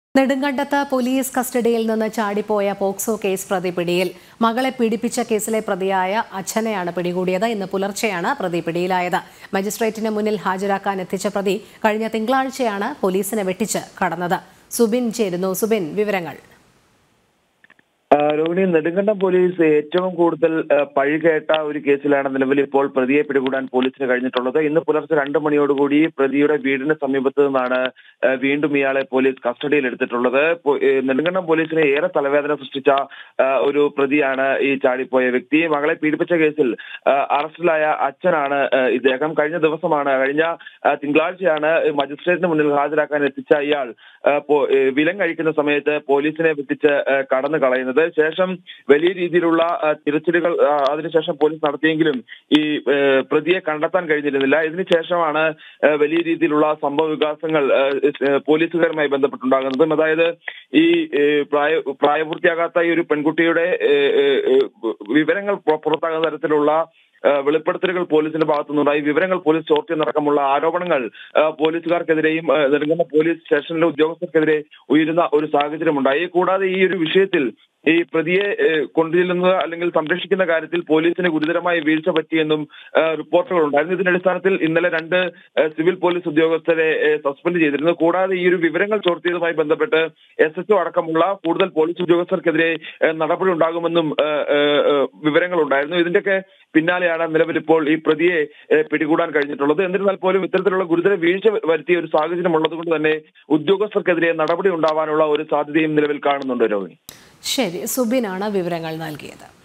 നെടുങ്കണ്ടത്ത് police കസ്റ്റഡിയിൽ നിന്ന് ചാടിപ്പോയ POCSO case പ്രതി പിടിയിൽ മകളെ പീഡിപ്പിച്ച കേസിലെ പ്രതിയായ അച്ഛനെയാണ് പിടികൂടിയത് ഇന്ന് പുലർച്ചെയാണ് പ്രതി പിടിയിലായത് മജിസ്ട്രേറ്റിന് മുന്നിൽ ഹാജരാക്കാൻ എത്തിച്ച പ്രതി കഴിഞ്ഞ തിങ്കളാഴ്ചയാണ് പോലീസിനെ വെട്ടിച്ച് കടന്നത് സുബിൻ ചേരുന്നു സുബിൻ വിവരങ്ങൾ ആ, രോഹിണി നെടുങ്കണ്ടം പോലീസ് ഏറ്റവും കൂടുതൽ ആ, പഴി കേട്ട ഒരു കേസിലാണ് നിലവിൽ ഇപ്പോൾ പ്രതിയെ പിടികൂടാൻ പോലീസിന് കഴിഞ്ഞിട്ടുള്ളത് ഇന്ന് പുലർച്ചെ രണ്ട് മണിയോടുകൂടി പ്രതിയുടെ വീടിന് സമീപത്ത് നിന്നാണ് ആ, വീണ്ടും ഇയാളെ പോലീസ് കസ്റ്റഡിയിൽ എടുത്തിട്ടുള്ളത് പോ- ഏ, നെടുങ്കണ്ടം പോലീസിന് ഏറെ തലവേദന സൃഷ്ടിച്ച ആ, ഒരു പ്രതിയാണ് ഈ ചാടിപ്പോയ വ്യക്തി മകളെ പീഡിപ്പിച്ച കേസിൽ ആ, അറസ്റ്റിലായ അച്ഛനാണ് ആ, ഇദ്ദേഹം കഴിഞ്ഞ ദിവസമാണ് കഴിഞ്ഞ ആ, തിങ്കളാഴ്ചയാണ് മജിസ്ട്രേറ്റിന് മുന്നിൽ ഹാജരാക്കാൻ എത്തിച്ച ഇയാൾ ആ, പോ- ഏ, വിലം കഴിക്കുന്ന സമയത്ത് പോലീസിനെ വെട്ടിച്ച് ആ, കടന്നു കളയുന്നത് ശേഷം വലിയ രീതിയിലുള്ള ആ, തിരച്ചിലുകൾ ആ, അതിനുശേഷം പോലീസ് നടത്തിയെങ്കിലും ഈ ഏ, പ്രതിയെ കണ്ടെത്താൻ കഴിഞ്ഞിരുന്നില്ല ഇതിനുശേഷമാണ് ആ, വലിയ രീതിയിലുള്ള സംഭവ വികാസങ്ങൾ ആ, ഏ, പോലീസുകാരുമായി ബന്ധപ്പെട്ടുണ്ടാകുന്നതും അതായത് ഈ ഏ, പ്രായ പ്രായപൂർത്തിയാകാത്ത ഈ ഒരു പെൺകുട്ടിയുടെ ഏ, ഏ, ഏ, വിവരങ്ങൾ പുറ- പുറത്താകുന്ന തരത്തിലുള്ള ആ, വെളിപ്പെടുത്തലുകൾ പോലീസിന്റെ ഭാഗത്തുനിന്നുണ്ടായി വിവരങ്ങൾ പോലീസ് ചോർത്തിയെന്നടക്കമുള്ള ആരോപണങ്ങൾ ആ, പോലീസുകാർക്കെതിരെയും ആ, നെടുങ്കണ്ട പോലീസ് സ്റ്റേഷനിലെ ഉദ്യോഗസ്ഥർക്കെതിരെ ഉയരുന്ന ഒരു സാഹചര്യമുണ്ടായി കൂടാതെ ഈ ഒരു വിഷയത്തിൽ ഈ പ്രതിയെ ഏഹ്, കൊണ്ടുചെല്ലുന്ന അല്ലെങ്കിൽ സംരക്ഷിക്കുന്ന കാര്യത്തിൽ പോലീസിന് ഗുരുതരമായ വീഴ്ച പറ്റിയെന്നും ആ, റിപ്പോർട്ടുകൾ ഉണ്ടായിരുന്നു ഇതിന്റെ അടിസ്ഥാനത്തിൽ ഇന്നലെ രണ്ട് ആ, സിവിൽ പോലീസ് ഉദ്യോഗസ്ഥരെ ഏഹ്, സസ്പെൻഡ് ചെയ്തിരുന്നു കൂടാതെ ഈ ഒരു വിവരങ്ങൾ ചോർത്തിയതുമായി ബന്ധപ്പെട്ട് എസ് എച്ച് അടക്കമുള്ള കൂടുതൽ പോലീസ് ഉദ്യോഗസ്ഥർക്കെതിരെ ഏഹ്, നടപടി ഉണ്ടാകുമെന്നും ഏഹ്, ഏഹ്, ഏഹ്, വിവരങ്ങൾ ഉണ്ടായിരുന്നു ഇതിന്റെയൊക്കെ പിന്നാലെയാണ് നിലവിൽ ഇപ്പോൾ ഈ പ്രതിയെ ഏഹ്, പിടികൂടാൻ കഴിഞ്ഞിട്ടുള്ളത് എന്നിരുന്നാൽ പോലും ഇത്തരത്തിലുള്ള ഗുരുതര വീഴ്ച വരുത്തിയ ഒരു സാഹചര്യം ഉള്ളതുകൊണ്ട് തന്നെ ഉദ്യോഗസ്ഥർക്കെതിരെ നടപടി ഉണ്ടാവാനുള്ള ഒരു സാധ്യതയും നിലവിൽ കാണുന്നുണ്ട് രോഹിണി ശരി സുബിനാണ് വിവരങ്ങൾ നൽകിയത്